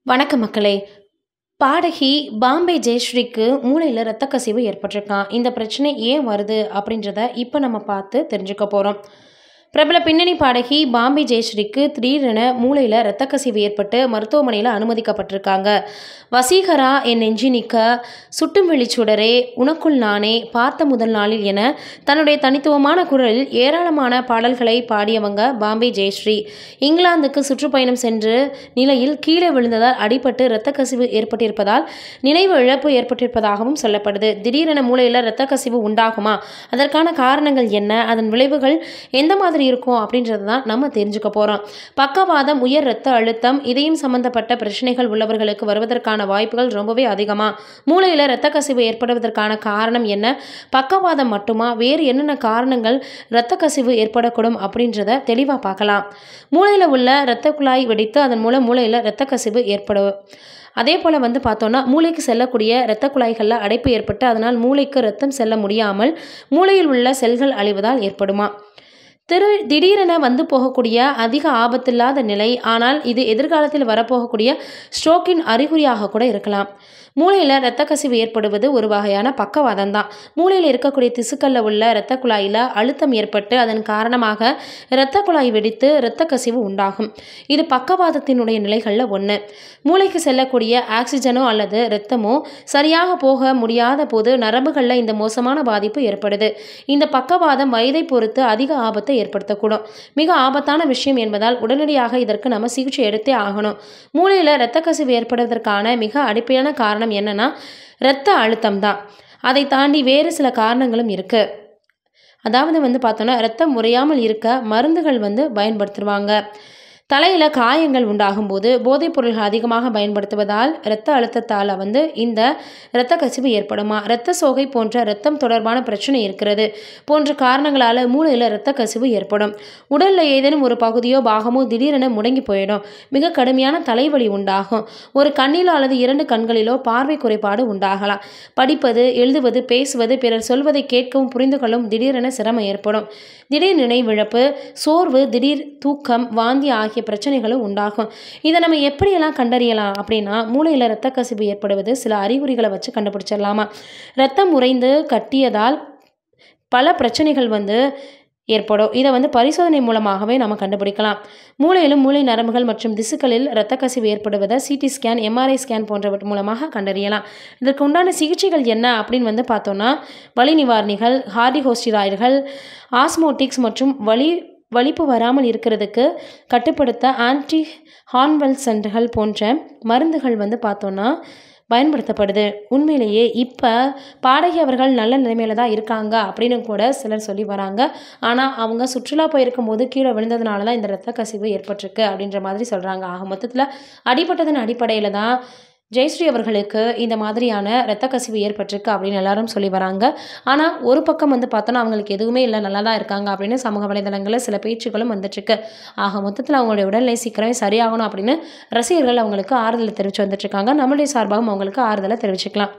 வணக்கம் மக்களே பாடகி பாம்பே ஜெயஸ்ரீக்கு மூளையில் இரத்த கசிவு ஏற்பட்டிருக்கான் இந்த பிரச்சனை ஏன் வருது அப்படின்றத இப்போ நம்ம பார்த்து தெரிஞ்சுக்க போகிறோம் பிரபல பின்னணி பாடகி பாம்பே ஜெயஸ்ரீக்கு திடீரென மூளையில் இரத்த கசிவு ஏற்பட்டு மருத்துவமனையில் அனுமதிக்கப்பட்டிருக்காங்க வசீகரா என் நெஞ்சி நிற்க சுட்டும் வெளிச்சுடரே உனக்குள் நானே பார்த்த முதல் நாளில் என தன்னுடைய தனித்துவமான குரலில் ஏராளமான பாடல்களை பாடியவங்க பாம்பே ஜெயஸ்ரீ இங்கிலாந்துக்கு சுற்றுப்பயணம் சென்று நிலையில் கீழே விழுந்ததால் அடிபட்டு இரத்த கசிவு ஏற்பட்டிருப்பதால் நினைவு இழப்பு ஏற்பட்டிருப்பதாகவும் சொல்லப்படுது திடீரென மூளையில் இரத்த கசிவு உண்டாகுமா அதற்கான காரணங்கள் என்ன அதன் விளைவுகள் எந்த மாதிரி இருக்கும் அப்படின்றது தான் நம்ம தெரிஞ்சுக்க போகிறோம் பக்கவாதம் உயர் இரத்த அழுத்தம் இதயம் சம்பந்தப்பட்ட பிரச்சனைகள் உள்ளவர்களுக்கு வருவதற்கான வாய்ப்புகள் ரொம்பவே அதிகமாக மூளையில் இரத்த கசிவு ஏற்படுவதற்கான காரணம் என்ன பக்கவாதம் மட்டுமா வேறு என்னென்ன காரணங்கள் இரத்த கசிவு ஏற்படக்கூடும் அப்படின்றத தெளிவாக பார்க்கலாம் மூளையில் உள்ள இரத்த குழாய் வெடித்து அதன் மூலம் மூளையில் இரத்த கசிவு ஏற்படும் அதே போல் வந்து பார்த்தோன்னா மூளைக்கு செல்லக்கூடிய இரத்த குழாய்களில் அடைப்பு ஏற்பட்டு அதனால் மூளைக்கு ரத்தம் செல்ல முடியாமல் மூளையில் உள்ள செல்கள் அழிவதால் ஏற்படுமா திரு திடீரென வந்து போகக்கூடிய அதிக ஆபத்தில்லாத நிலை ஆனால் இது எதிர்காலத்தில் வரப்போகக்கூடிய ஸ்ட்ரோக்கின் அறிகுறியாக கூட இருக்கலாம் மூளையில் இரத்த கசிவு ஏற்படுவது ஒரு வகையான பக்கவாதம் தான் மூளையில் இருக்கக்கூடிய திசுக்களில் உள்ள இரத்த குழாயில் அழுத்தம் ஏற்பட்டு அதன் காரணமாக இரத்த குழாய் வெடித்து இரத்த கசிவு உண்டாகும் இது பக்கவாதத்தினுடைய நிலைகளில் ஒன்று மூளைக்கு செல்லக்கூடிய ஆக்சிஜனோ அல்லது இரத்தமோ சரியாக போக முடியாத போது நரம்புகளில் இந்த மோசமான பாதிப்பு ஏற்படுது இந்த பக்கவாதம் வயதை பொறுத்து அதிக ஆபத்தை ஏற்படுத்தக்கூடும் மிக ஆபத்தான விஷயம் என்பதால் உடனடியாக இதற்கு நம்ம சிகிச்சை எடுத்தே ஆகணும் மூளையில் இரத்த கசிவு ஏற்படுவதற்கான மிக அடிப்படையான காரணம் என்னன்னா இரத்த அழுத்தம் தான் அதை தாண்டி வேறு சில காரணங்களும் இருக்குது அதாவது வந்து பார்த்தோன்னா ரத்தம் முறையாமல் இருக்க மருந்துகள் வந்து பயன்படுத்துவாங்க தலையில் காயங்கள் உண்டாகும் போது போதைப் பொருள்கள் அதிகமாக பயன்படுத்துவதால் இரத்த அழுத்தத்தால் வந்து இந்த இரத்த கசிவு ஏற்படுமா இரத்த சோகை போன்ற இரத்தம் தொடர்பான பிரச்சனை இருக்கிறது போன்ற காரணங்களால் மூளையில் இரத்த கசிவு ஏற்படும் உடலில் ஏதேனும் ஒரு பகுதியோ பாகமோ திடீரென முடங்கி போயிடும் மிக கடுமையான தலைவலி உண்டாகும் ஒரு கண்ணிலோ அல்லது இரண்டு கண்களிலோ பார்வை குறைபாடு உண்டாகலாம் படிப்பது எழுதுவது பேசுவது பிறர் சொல்வதை கேட்கவும் புரிந்து கொள்ளவும் திடீரென சிரமம் ஏற்படும் திடீர் நினைவிழப்பு சோர்வு திடீர் தூக்கம் வாந்தி ஆகிய பிரச்சனைகளும் உண்டாகும் இதை நம்ம எப்படியெல்லாம் கண்டறியலாம் அப்படின்னா மூளையில் இரத்த கசிவு ஏற்படுவது சில அறிகுறிகளை வச்சு கண்டுபிடிச்சிடலாமா ரத்தம் உறைந்து கட்டியதால் பல பிரச்சனைகள் வந்து ஏற்படும் இதை வந்து பரிசோதனை மூலமாகவே நம்ம கண்டுபிடிக்கலாம் மூளையிலும் மூளை நரம்புகள் மற்றும் திசுக்களில் இரத்த கசிவு ஏற்படுவதை சிடி ஸ்கேன் எம்ஆர்ஐ ஸ்கேன் போன்றவற்றை மூலமாக கண்டறியலாம் இதற்கு உண்டான சிகிச்சைகள் என்ன அப்படின்னு வந்து பார்த்தோன்னா வலி நிவாரணிகள் ஹார்டிஹோஸ்டிராய்டுகள் ஆஸ்மோட்டிக்ஸ் மற்றும் வலி வலிப்பு வராமல் இருக்கிறதுக்கு கட்டுப்படுத்த ஆன்டி ஹார்ன்வெல்சன்ட்கள் போன்ற மருந்துகள் வந்து பார்த்தோன்னா பயன்படுத்தப்படுது உண்மையிலேயே இப்போ பாடகி அவர்கள் நல்ல நிலைமையில தான் இருக்காங்க அப்படின்னு கூட சிலர் சொல்லி வராங்க ஆனால் அவங்க சுற்றுலா போயிருக்கும் போது கீழே விழுந்ததுனால தான் இந்த இரத்த கசிவு ஏற்பட்டிருக்கு அப்படின்ற மாதிரி சொல்கிறாங்க ஆக மொத்தத்தில் அடிபட்டதன் அடிப்படையில் தான் ஜெயஸ்ரீ அவர்களுக்கு இந்த மாதிரியான இரத்த கசிவு ஏற்பட்டிருக்கு அப்படின்னு எல்லாரும் சொல்லி வராங்க ஆனால் ஒரு பக்கம் வந்து பார்த்தோன்னா அவங்களுக்கு எதுவுமே இல்லை நல்லா தான் இருக்காங்க அப்படின்னு சமூக வலைதளங்களில் சில பேச்சுக்களும் வந்துட்டுருக்கு ஆக மொத்தத்தில் அவங்களுடைய உடல்நிலை சீக்கிரமே சரியாகணும் அப்படின்னு ரசிகர்கள் அவங்களுக்கு ஆறுதலை தெரிவித்து வந்துட்டுருக்காங்க நம்மளுடைய சார்பாகவும் அவங்களுக்கு ஆறுதலை தெரிவிச்சுக்கலாம்